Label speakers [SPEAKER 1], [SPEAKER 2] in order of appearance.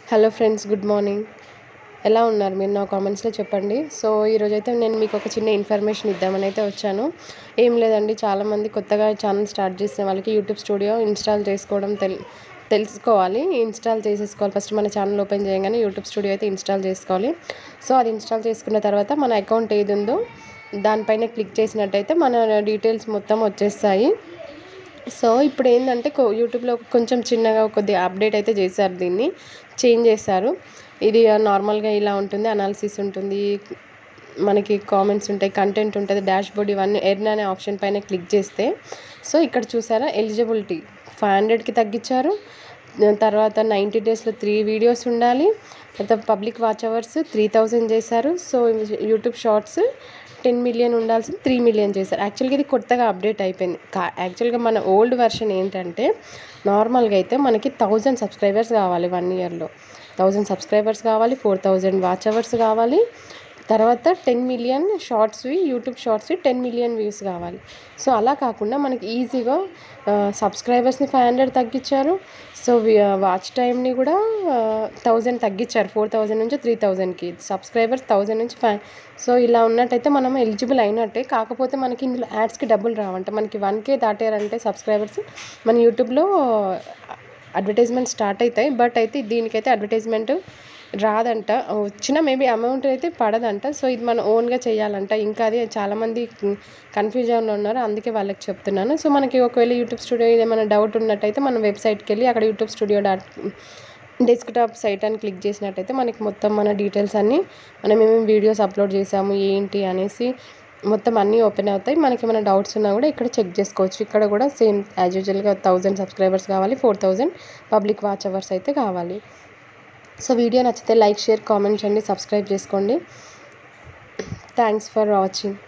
[SPEAKER 1] hello friends good morning ఎలా ఉన్నారు మీరు నా కామెంట్స్లో చెప్పండి సో ఈరోజైతే నేను మీకు ఒక చిన్న ఇన్ఫర్మేషన్ ఇద్దామని అయితే వచ్చాను ఏం లేదండి చాలామంది కొత్తగా ఛానల్ స్టార్ట్ చేసిన వాళ్ళకి యూట్యూబ్ స్టూడియో ఇన్స్టాల్ చేసుకోవడం తెల్ తెలుసుకోవాలి ఇన్స్టాల్ చేసేసుకోవాలి ఫస్ట్ మన ఛానల్ ఓపెన్ చేయగానే యూట్యూబ్ స్టూడియో అయితే ఇన్స్టాల్ చేసుకోవాలి సో అది ఇన్స్టాల్ చేసుకున్న తర్వాత మన అకౌంట్ ఏది ఉందో దానిపైన క్లిక్ చేసినట్టయితే మన డీటెయిల్స్ మొత్తం వచ్చేస్తాయి సో ఇప్పుడు ఏంటంటే కొ- యూట్యూబ్లో కొంచెం చిన్నగా కొద్దిగా అప్డేట్ అయితే చేశారు దీన్ని చేంజ్ చేశారు ఇది నార్మల్గా ఇలా ఉంటుంది అనాలిసిస్ ఉంటుంది మనకి కామెంట్స్ ఉంటాయి కంటెంట్ ఉంటుంది డాష్ బోర్డ్ ఇవన్నీ ఎర్న్ అనే ఆప్షన్ పైన క్లిక్ చేస్తే సో ఇక్కడ చూసారా ఎలిజిబిలిటీ ఫైవ్ హండ్రెడ్కి తగ్గించారు దాని తర్వాత నైంటీ డేస్లో త్రీ వీడియోస్ ఉండాలి తర్వాత public watch hours three thousand చేశారు so YouTube shorts ten million ఉండాల్సింది త్రీ మిలియన్ చేశారు యాక్చువల్గా ఇది కొత్తగా అప్డేట్ అయిపోయింది కా యాక్చువల్గా మన ఓల్డ్ వెర్షన్ ఏంటంటే నార్మల్గా అయితే మనకి థౌజండ్ సబ్స్క్రైబర్స్ కావాలి వన్ ఇయర్లో థౌజండ్ సబ్స్క్రైబర్స్ కావాలి ఫోర్ థౌజండ్ వాచ్ అవర్స్ కావాలి తర్వాత టెన్ మిలియన్ షార్ట్స్వి యూట్యూబ్ షార్ట్స్వి టెన్ మిలియన్ వ్యూస్ కావాలి సో అలా కాకుండా మనకి ఈజీగా సబ్స్క్రైబర్స్ని ఫైవ్ హండ్రెడ్ తగ్గించారు సో వాచ్ టైంని కూడా థౌజండ్ తగ్గించారు ఫోర్ థౌజండ్ నుంచి త్రీ థౌజండ్కి సబ్స్క్రైబర్స్ థౌజండ్ నుంచి ఫైవ్ సో ఇలా ఉన్నట్టయితే మనం ఎలిజిబుల్ అయినట్టే కాకపోతే మనకి ఇందులో యాడ్స్కి డబ్బులు రావంట మనకి వన్ కే దాటారంటే సబ్స్క్రైబర్స్ మన యూట్యూబ్లో అడ్వర్టైజ్మెంట్ స్టార్ట్ అవుతాయి బట్ అయితే దీనికైతే అడ్వర్టైజ్మెంట్ రాదంట వచ్చిన మేబీ అమౌంట్ అయితే పడదంట సో ఇది మనం ఓన్గా చేయాలంట ఇంకా అది చాలామంది కన్ఫ్యూజన్లో ఉన్నారు అందుకే వాళ్ళకి చెప్తున్నాను సో మనకి ఒకవేళ యూట్యూబ్ స్టూడియో ఏమైనా డౌట్ ఉన్నట్టయితే మనం వెబ్సైట్కి వెళ్ళి అక్కడ YouTube studio dot desktop site అని క్లిక్ చేసినట్టయితే మనకి మొత్తం మన డీటెయిల్స్ అన్నీ మనం ఏమేమి వీడియోస్ అప్లోడ్ చేసాము ఏంటి అనేసి మొత్తం అన్నీ ఓపెన్ అవుతాయి మనకి ఏమైనా డౌట్స్ ఉన్నా కూడా ఇక్కడ చెక్ చేసుకోవచ్చు ఇక్కడ కూడా సేమ్ యాజ్ యూజువల్గా థౌజండ్ సబ్స్క్రైబర్స్ కావాలి four thousand public watch hours అయితే కావాలి సో వీడియో నచ్చితే లైక్ షేర్ కామెంట్ చేయండి సబ్స్క్రైబ్ చేసుకోండి థ్యాంక్స్ ఫర్ వాచింగ్